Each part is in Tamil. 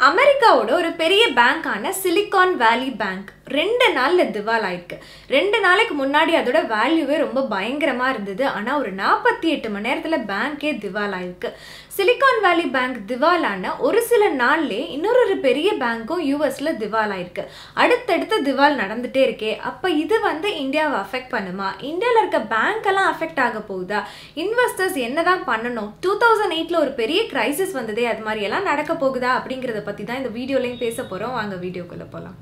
அமெரிக்காவோட ஒரு பெரிய பேங்கான சிலிகான் வேலி பேங்க் ரெண்டு நாளில் திவால் ஆயிருக்கு ரெண்டு நாளைக்கு முன்னாடி அதோட வேல்யூவே ரொம்ப பயங்கரமாக இருந்தது ஆனால் ஒரு நாற்பத்தி எட்டு மணி நேரத்தில் பேங்க்கே திவால் ஆயிருக்கு சிலிகான் வேலி பேங்க் திவால் ஆன ஒரு சில நாள்லேயே இன்னொரு ஒரு பெரிய பேங்க்கும் யூஎஸில் திவால் ஆயிருக்கு அடுத்தடுத்து திவால் நடந்துகிட்டே இருக்கே அப்போ இது வந்து இந்தியாவை அஃபெக்ட் பண்ணுமா இந்தியாவில் இருக்க பேங்க் எல்லாம் அஃபெக்ட் ஆக போகுதா இன்வெஸ்டர்ஸ் என்னதான் பண்ணணும் டூ தௌசண்ட் எயிட்டில் ஒரு பெரிய கிரைசிஸ் வந்ததே அது மாதிரி எல்லாம் நடக்க போகுதா அப்படிங்கிறத பற்றி தான் இந்த வீடியோலையும் பேச போகிறோம் வாங்க வீடியோக்குள்ளே போகலாம்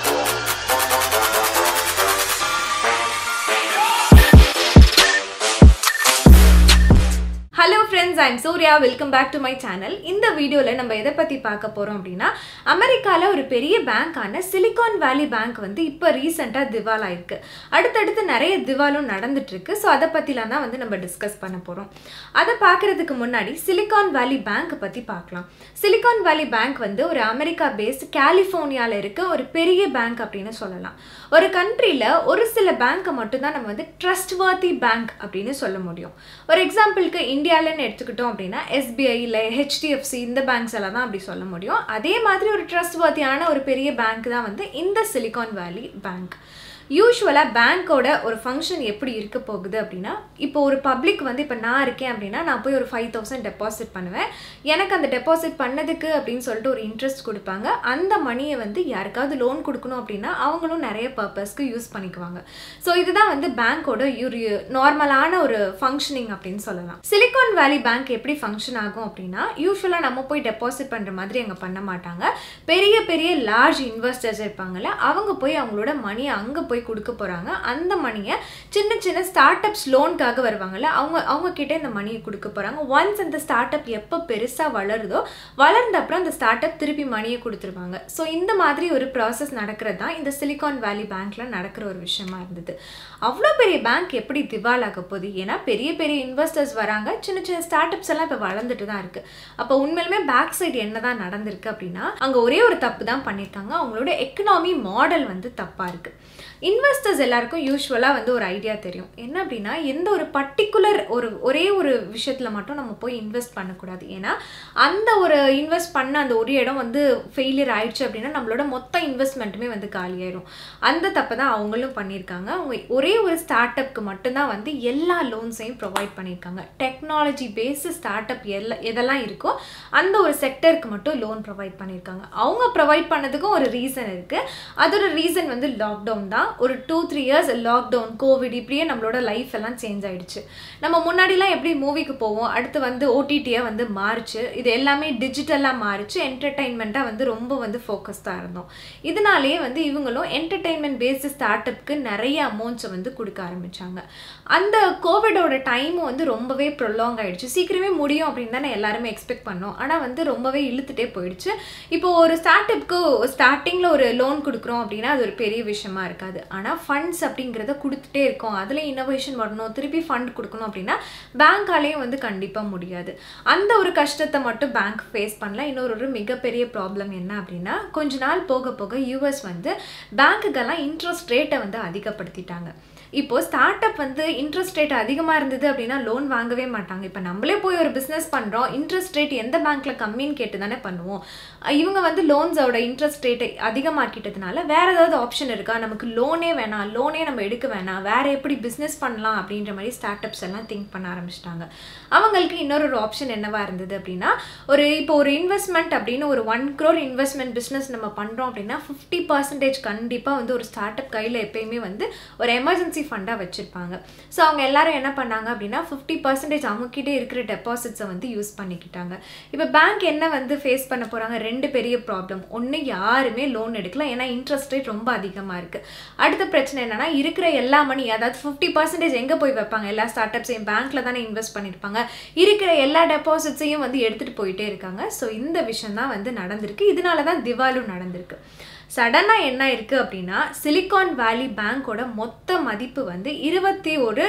hello friends I'm Surya welcome back to my channel இந்த வீடியோவில் நம்ம எதை பற்றி பார்க்க போகிறோம் அப்படின்னா அமெரிக்காவில் ஒரு பெரிய பேங்க்கான சிலிகான் வேலி பேங்க் வந்து இப்போ ரீசெண்டாக திவால் ஆயிருக்கு அடுத்தடுத்து நிறைய திவாலும் நடந்துட்டுருக்கு ஸோ அதை பற்றிலாம் தான் வந்து நம்ம டிஸ்கஸ் பண்ண போகிறோம் அதை பார்க்குறதுக்கு முன்னாடி சிலிகான் வேலி பேங்க் பற்றி பார்க்கலாம் சிலிகான் வேலி பேங்க் வந்து ஒரு அமெரிக்கா பேஸ்ட் கலிஃபோர்னியாவில் இருக்க ஒரு பெரிய பேங்க் அப்படின்னு சொல்லலாம் ஒரு கண்ட்ரியில் ஒரு சில பேங்க்கை மட்டும்தான் நம்ம வந்து ட்ரஸ்ட்வர்த்தி பேங்க் அப்படின்னு சொல்ல முடியும் ஒரு எக்ஸாம்பிளுக்கு இந்தியாவிலன்னு எடுத்துக்கிட்டோம் அப்படின்னா எஸ்பிஐ இல்லை ஹெச்டிஎஃப்சி இந்த பேங்க்ஸ் எல்லாம் தான் அப்படி சொல்ல முடியும் அதே மாதிரி ஒரு ட்ரஸ்ட்வர்த்தியான ஒரு பெரிய பேங்க் தான் வந்து இந்த சிலிகான் வேலி பேங்க் யூஸ்வலாக பேங்க்கோட ஒரு ஃபங்க்ஷன் எப்படி இருக்க போகுது அப்படின்னா இப்போ ஒரு பப்ளிக் வந்து இப்போ நான் இருக்கேன் அப்படின்னா நான் போய் ஒரு ஃபைவ் தௌசண்ட் டெபாசிட் பண்ணுவேன் எனக்கு அந்த டெபாசிட் பண்ணதுக்கு அப்படின்னு சொல்லிட்டு ஒரு இன்ட்ரெஸ்ட் கொடுப்பாங்க அந்த மணியை வந்து யாருக்காவது லோன் கொடுக்கணும் அப்படின்னா அவங்களும் நிறைய பர்பஸ்க்கு யூஸ் பண்ணிக்குவாங்க ஸோ இதுதான் வந்து பேங்க்கோட ஒரு நார்மலான ஒரு ஃபங்க்ஷனிங் அப்படின்னு சொல்லலாம் சிலிகான் வேலி பேங்க் எப்படி ஃபங்க்ஷன் ஆகும் அப்படின்னா யூஸ்வலாக நம்ம போய் டெபாசிட் பண்ணுற மாதிரி அங்கே பண்ண மாட்டாங்க பெரிய பெரிய லார்ஜ் இன்வெஸ்டர்ஸ் இருப்பாங்கல்ல அவங்க போய் அவங்களோட மணியை அங்கே போய் போய் கொடுக்க போகிறாங்க அந்த மணியை சின்ன சின்ன ஸ்டார்ட் அப்ஸ் லோனுக்காக வருவாங்கல்ல அவங்க அவங்க கிட்டே இந்த மணியை கொடுக்க போகிறாங்க ஒன்ஸ் அந்த ஸ்டார்ட் அப் எப்போ பெருசாக வளருதோ வளர்ந்த அப்புறம் அந்த ஸ்டார்ட் அப் திருப்பி மணியை கொடுத்துருவாங்க ஸோ இந்த மாதிரி ஒரு ப்ராசஸ் நடக்கிறது தான் இந்த சிலிகான் வேலி பேங்க்கில் நடக்கிற ஒரு விஷயமா இருந்தது அவ்வளோ பெரிய பேங்க் எப்படி திவால் ஆக போகுது ஏன்னா பெரிய பெரிய இன்வெஸ்டர்ஸ் வராங்க சின்ன சின்ன ஸ்டார்ட் அப்ஸ் எல்லாம் இப்போ வளர்ந்துட்டு தான் இருக்குது அப்போ உண்மையிலுமே பேக் சைடு என்ன தான் நடந்திருக்கு அப்படின்னா அங்கே ஒரே ஒரு தப்பு தான் பண்ணியிருக்காங்க அவங்களோட எக்கனாமி மாடல் வந்து தப்பாக இருக்குது இன்வெஸ்டர்ஸ் எல்லாருக்கும் யூஸ்வலாக வந்து ஒரு ஐடியா தெரியும் என்ன அப்படின்னா எந்த ஒரு பர்டிகுலர் ஒரு ஒரே ஒரு விஷயத்தில் மட்டும் நம்ம போய் இன்வெஸ்ட் பண்ணக்கூடாது ஏன்னா அந்த ஒரு இன்வெஸ்ட் பண்ண அந்த ஒரு இடம் வந்து ஃபெயிலியர் ஆயிடுச்சு அப்படின்னா நம்மளோட மொத்த இன்வெஸ்ட்மெண்ட்டுமே வந்து காலியாயிரும் அந்த தப்பை தான் அவங்களும் பண்ணியிருக்காங்க அவங்க ஒரே ஒரு ஸ்டார்ட் அப்க்கு மட்டும்தான் வந்து எல்லா லோன்ஸையும் ப்ரொவைட் பண்ணியிருக்காங்க டெக்னாலஜி பேஸ்டு ஸ்டார்ட் அப் எல்லாம் எதெல்லாம் இருக்கோ அந்த ஒரு செக்டருக்கு மட்டும் லோன் ப்ரொவைட் பண்ணியிருக்காங்க அவங்க ப்ரொவைட் பண்ணதுக்கும் ஒரு ரீசன் இருக்குது அதோட ரீசன் வந்து லாக்டவுன் தான் ஒரு two three years lockdown covid இப்படியே நம்மளோட லைஃப் எல்லாம் சேஞ்ச் ஆயிடுச்சு நம்ம முன்னாடிலாம் எப்படி மூவிக்கு போவோம் அடுத்து வந்து ஓடிடியாக வந்து மாறிச்சு இது எல்லாமே டிஜிட்டலாக மாறிச்சு என்டர்டெயின்மெண்ட்டாக வந்து ரொம்ப வந்து ஃபோக்கஸ்டாக இருந்தோம் இதனாலேயே வந்து இவங்களும் என்டர்டெயின்மெண்ட் பேஸ்டு ஸ்டார்ட் அப்க்கு நிறைய அமௌண்ட்ஸை வந்து கொடுக்க ஆரம்பித்தாங்க அந்த கோவிடோட டைமும் வந்து ரொம்பவே ப்ரொலாங் ஆகிடுச்சு சீக்கிரமே முடியும் அப்படின்னு தானே எல்லாருமே எக்ஸ்பெக்ட் பண்ணோம் ஆனால் வந்து ரொம்பவே இழுத்துட்டே போயிடுச்சு இப்போ ஒரு ஸ்டார்ட் அப்க்கு ஸ்டார்டிங்கில் ஒரு லோன் கொடுக்குறோம் அப்படின்னா அது ஒரு பெரிய விஷயமா இருக்காது ஆனால் ஃபண்ட்ஸ் அப்படிங்கிறத கொடுத்துட்டே இருக்கோம் அதில் இன்னோவேஷன் வரணும் திருப்பி ஃபண்ட் கொடுக்கணும் அப்படின்னா பேங்க்காலேயும் வந்து கண்டிப்பாக முடியாது அந்த ஒரு கஷ்டத்தை மட்டும் பேங்க் ஃபேஸ் பண்ணல இன்னொரு ஒரு மிகப்பெரிய ப்ராப்ளம் என்ன அப்படின்னா கொஞ்ச நாள் போக போக யூஎஸ் வந்து பேங்க்குக்கெல்லாம் இன்ட்ரெஸ்ட் ரேட்டை வந்து அதிகப்படுத்திட்டாங்க இப்போது ஸ்டார்ட் அப் வந்து இன்ட்ரெஸ்ட் ரேட் அதிகமாக இருந்தது அப்படின்னா லோன் வாங்கவே மாட்டாங்க இப்போ நம்மளே போய் ஒரு பிஸ்னஸ் பண்ணுறோம் இன்ட்ரெஸ்ட் ரேட் எந்த பேங்க்கில் கம்மின்னு கேட்டு தானே பண்ணுவோம் இவங்க வந்து லோன்ஸோட இன்ட்ரெஸ்ட் ரேட்டை அதிகமாக்கிட்டதுனால வேறு ஏதாவது ஆப்ஷன் இருக்கா நமக்கு லோனே வேணாம் லோனே நம்ம எடுக்க வேணாம் வேறு எப்படி பிஸ்னஸ் பண்ணலாம் அப்படின்ற மாதிரி ஸ்டார்ட் அப்ஸ் எல்லாம் திங்க் பண்ண ஆரம்பிச்சிட்டாங்க அவங்களுக்கு இன்னொரு ஒரு ஆப்ஷன் என்னவா இருந்தது அப்படின்னா ஒரு இப்போ ஒரு இன்வெஸ்ட்மெண்ட் அப்படின்னு ஒரு ஒன் க்ரோர் இன்வெஸ்ட்மெண்ட் பிஸ்னஸ் நம்ம பண்ணுறோம் அப்படின்னா ஃபிஃப்டி பர்சன்டேஜ் கண்டிப்பாக வந்து ஒரு ஸ்டார்ட் அப் கையில் எப்பயுமே வந்து ஒரு எமர்ஜென்சி எமர்ஜென்சி ஃபண்டாக வச்சுருப்பாங்க ஸோ அவங்க எல்லாரும் என்ன பண்ணாங்க அப்படின்னா ஃபிஃப்டி பர்சன்டேஜ் அவங்ககிட்டே இருக்கிற டெபாசிட்ஸை வந்து யூஸ் பண்ணிக்கிட்டாங்க இப்போ பேங்க் என்ன வந்து ஃபேஸ் பண்ண போகிறாங்க ரெண்டு பெரிய ப்ராப்ளம் ஒன்று யாருமே லோன் எடுக்கல ஏன்னா இன்ட்ரெஸ்ட் ரேட் ரொம்ப அதிகமாக இருக்குது அடுத்த பிரச்சனை என்னென்னா இருக்கிற எல்லா மணி அதாவது ஃபிஃப்டி பர்சன்டேஜ் எங்கே போய் வைப்பாங்க எல்லா ஸ்டார்ட் அப்ஸையும் பேங்க்கில் தானே இன்வெஸ்ட் பண்ணியிருப்பாங்க இருக்கிற எல்லா டெபாசிட்ஸையும் வந்து எடுத்துகிட்டு போயிட்டே இருக்காங்க ஸோ இந்த விஷயம் தான் வந்து நடந்திருக்கு இதனால தான் திவாலும் நடந்திருக்கு சடனாக என்ன இருக்குது அப்படின்னா சிலிகான் வேலி பேங்க்கோட மொத்த மதிப்பு வந்து இருபத்தி ஒரு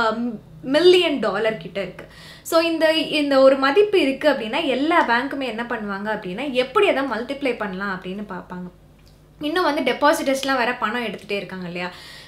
மில்லியன் டாலர் கிட்ட இருக்குது ஸோ இந்த இந்த ஒரு மதிப்பு இருக்குது அப்படின்னா எல்லா பேங்க்குமே என்ன பண்ணுவாங்க அப்படின்னா எப்படி அதை மல்டிப்ளை பண்ணலாம் அப்படின்னு பார்ப்பாங்க இன்னும் வந்து டெபாசிட்டர்ஸ்லாம் வேற பணம் எடுத்துகிட்டே இருக்காங்க இல்லையா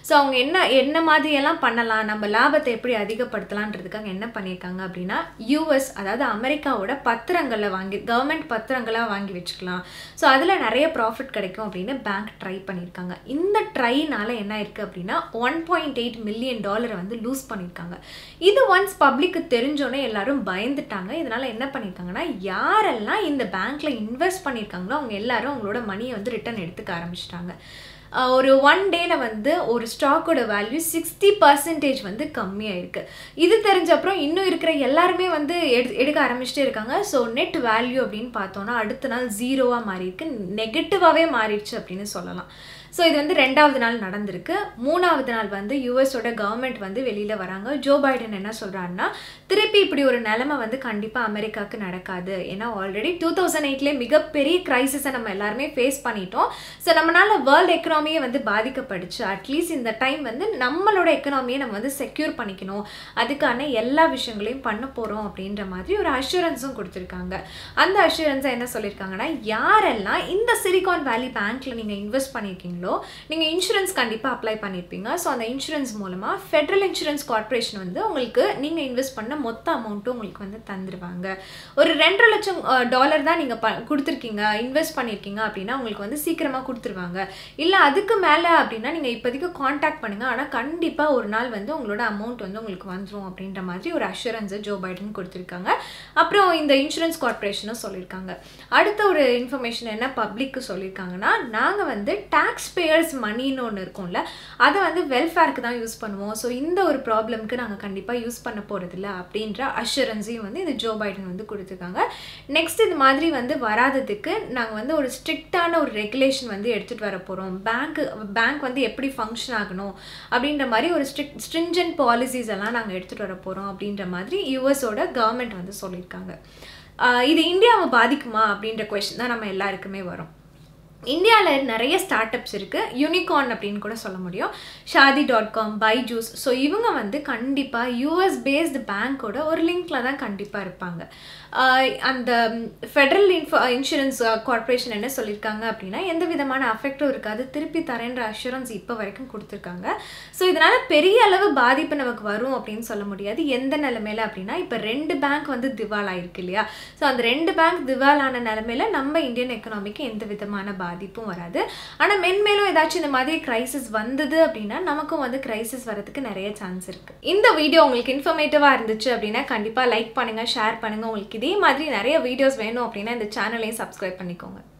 ஸோ அவங்க என்ன என்ன மாதிரியெல்லாம் பண்ணலாம் நம்ம லாபத்தை எப்படி அதிகப்படுத்தலான்றதுக்காக என்ன பண்ணியிருக்காங்க அப்படின்னா யூஎஸ் அதாவது அமெரிக்காவோட பத்திரங்களை வாங்கி கவர்மெண்ட் பத்திரங்களாக வாங்கி வச்சுக்கலாம் ஸோ அதில் நிறைய ப்ராஃபிட் கிடைக்கும் அப்படின்னு பேங்க் ட்ரை பண்ணியிருக்காங்க இந்த ட்ரைனால என்ன இருக்குது அப்படின்னா ஒன் பாயிண்ட் எயிட் மில்லியன் டாலரை வந்து லூஸ் பண்ணியிருக்காங்க இது ஒன்ஸ் பப்ளிக்கு தெரிஞ்சோன்னே எல்லாரும் பயந்துட்டாங்க இதனால் என்ன பண்ணியிருக்காங்கன்னா யாரெல்லாம் இந்த பேங்க்கில் இன்வெஸ்ட் பண்ணியிருக்காங்களோ அவங்க எல்லாரும் அவங்களோட மணியை வந்து ரிட்டர்ன் எடுத்துக்க ஆரம்பிச்சிட்டாங்க ஆஹ் ஒரு ஒன் டேல வந்து ஒரு ஸ்டாக்கோட வேல்யூ சிக்ஸ்டி பர்சன்டேஜ் வந்து கம்மியாக இருக்கு இது தெரிஞ்ச அப்புறம் இன்னும் இருக்கிற எல்லாருமே வந்து எடு எடுக்க ஆரம்பிச்சிட்டே இருக்காங்க ஸோ நெட் வேல்யூ அப்படின்னு பார்த்தோன்னா அடுத்த நாள் ஜீரோவாக மாறி இருக்கு நெகட்டிவாகவே மாறிடுச்சு அப்படின்னு சொல்லலாம் ஸோ இது வந்து ரெண்டாவது நாள் நடந்திருக்கு மூணாவது நாள் வந்து யூஎஸோட கவர்மெண்ட் வந்து வெளியில் வராங்க ஜோ பைடன் என்ன சொல்கிறாருன்னா திருப்பி இப்படி ஒரு நிலைமை வந்து கண்டிப்பாக அமெரிக்காவுக்கு நடக்காது ஏன்னா ஆல்ரெடி டூ தௌசண்ட் எயிட்லேயே மிகப்பெரிய க்ரைசிஸை நம்ம எல்லாருமே ஃபேஸ் பண்ணிட்டோம் ஸோ நம்மளால வேர்ல்டு எக்கனாமியே வந்து பாதிக்கப்படுச்சு அட்லீஸ்ட் இந்த டைம் வந்து நம்மளோட எக்கனாமியை நம்ம வந்து செக்யூர் பண்ணிக்கணும் அதுக்கான எல்லா விஷயங்களையும் பண்ண போகிறோம் அப்படின்ற மாதிரி ஒரு அஷூரன்ஸும் கொடுத்துருக்காங்க அந்த அஷூரன்ஸை என்ன சொல்லியிருக்காங்கன்னா யாரெல்லாம் இந்த சிலிகான் வேலி பேங்க்கில் நீங்கள் இன்வெஸ்ட் பண்ணியிருக்கீங்களோ நீங்கள் இன்சூரன்ஸ் கண்டிப்பாக அப்ளை பண்ணியிருப்பீங்க ஸோ அந்த இன்சூரன்ஸ் மூலமாக ஃபெட்ரல் இன்சூரன்ஸ் கார்ப்பரேஷன் வந்து உங்களுக்கு நீங்கள் இன்வெஸ்ட் பண்ண மொத்த அமௌண்ட்டும் உங்களுக்கு வந்து தந்துடுவாங்க ஒரு ரெண்டரை லட்சம் டாலர் தான் நீங்கள் ப கொடுத்துருக்கீங்க இன்வெஸ்ட் பண்ணியிருக்கீங்க அப்படின்னா உங்களுக்கு வந்து சீக்கிரமாக கொடுத்துருவாங்க இல்லை அதுக்கு மேலே அப்படின்னா நீங்கள் இப்போதைக்கு காண்டாக்ட் பண்ணுங்கள் ஆனால் கண்டிப்பாக ஒரு நாள் வந்து உங்களோட அமௌண்ட் வந்து உங்களுக்கு வந்துடும் அப்படின்ற மாதிரி ஒரு அஷூரன்ஸை ஜோ பைடன் கொடுத்துருக்காங்க அப்புறம் இந்த இன்சூரன்ஸ் கார்ப்பரேஷனும் சொல்லியிருக்காங்க அடுத்த ஒரு இன்ஃபர்மேஷன் என்ன பப்ளிக்கு சொல்லியிருக்காங்கன்னா நாங்கள் வந்து டேக்ஸ் பேயர்ஸ் மணின்னு ஒன்று இருக்கும்ல அதை வந்து வெல்ஃபேருக்கு தான் யூஸ் பண்ணுவோம் ஸோ இந்த ஒரு ப்ராப்ளம்க்கு நாங்கள் கண்டிப்பாக யூஸ் பண்ண போகிறதில்ல அப்படின்ற அஷூரன்ஸையும் வந்து இந்த ஜோ பைடன் வந்து கொடுத்துருக்காங்க நெக்ஸ்ட் இது மாதிரி வந்து வராததுக்கு நாங்கள் வந்து ஒரு ஸ்ட்ரிக்டான ஒரு ரெகுலேஷன் வந்து எடுத்துகிட்டு வர போகிறோம் பேங்க் பேங்க் வந்து எப்படி ஃபங்க்ஷன் ஆகணும் அப்படின்ற மாதிரி ஒரு ஸ்ட்ரிக் ஸ்ட்ரிஞ்சன்ட் பாலிசிஸ் எல்லாம் நாங்கள் எடுத்துகிட்டு வர போகிறோம் அப்படின்ற மாதிரி யூஎஸோட கவர்மெண்ட் வந்து சொல்லியிருக்காங்க ஆஹ் இது இந்தியாவை பாதிக்குமா அப்படின்ற கொஷின் தான் நம்ம எல்லாருக்குமே வரும் இந்தியாவில் நிறைய ஸ்டார்ட் அப்ஸ் இருக்குது யூனிகார்ன் அப்படின்னு கூட சொல்ல முடியும் Shaadi dot com Byju's so இவங்க வந்து கண்டிப்பாக யூஎஸ் பேஸ்டு பேங்க்கோட ஒரு லிங்க்ல தான் கண்டிப்பாக இருப்பாங்க ஆஹ் அந்த ஃபெடரல் இன்ஃபோ இன்சூரன்ஸ் கார்ப்பரேஷன் என்ன சொல்லியிருக்காங்க அப்படின்னா எந்த விதமான அஃபெக்டும் இருக்காது திருப்பி தரேன்ற அஷூரன்ஸ் இப்போ வரைக்கும் கொடுத்துருக்காங்க ஸோ இதனால் பெரிய அளவு பாதிப்பு நமக்கு வரும் அப்படின்னு சொல்ல முடியாது எந்த நிலமையில அப்படின்னா இப்போ ரெண்டு பேங்க் வந்து திவால் ஆயிருக்கு இல்லையா ஸோ அந்த ரெண்டு பேங்க் திவால் ஆன நிலமையில நம்ம இந்தியன் எக்கனாமிக்கு எந்த விதமான பாதிப்பும் வராது ஆனால் மென்மேலும் ஏதாச்சும் இந்த மாதிரி கிரைசிஸ் வந்தது அப்படின்னா நமக்கும் வந்து கிரைசிஸ் வரதுக்கு நிறைய சான்ஸ் இருக்கு இந்த வீடியோ உங்களுக்கு இன்ஃபர்மேட்டிவாக இருந்துச்சு அப்படின்னா கண்டிப்பாக லைக் பண்ணுங்க ஷேர் பண்ணுங்க உங்களுக்கு இதே மாதிரி நிறைய வீடியோஸ் வேணும் அப்படின்னா இந்த சேனலையும் சப்ஸ்கிரைப் பண்ணிக்கோங்க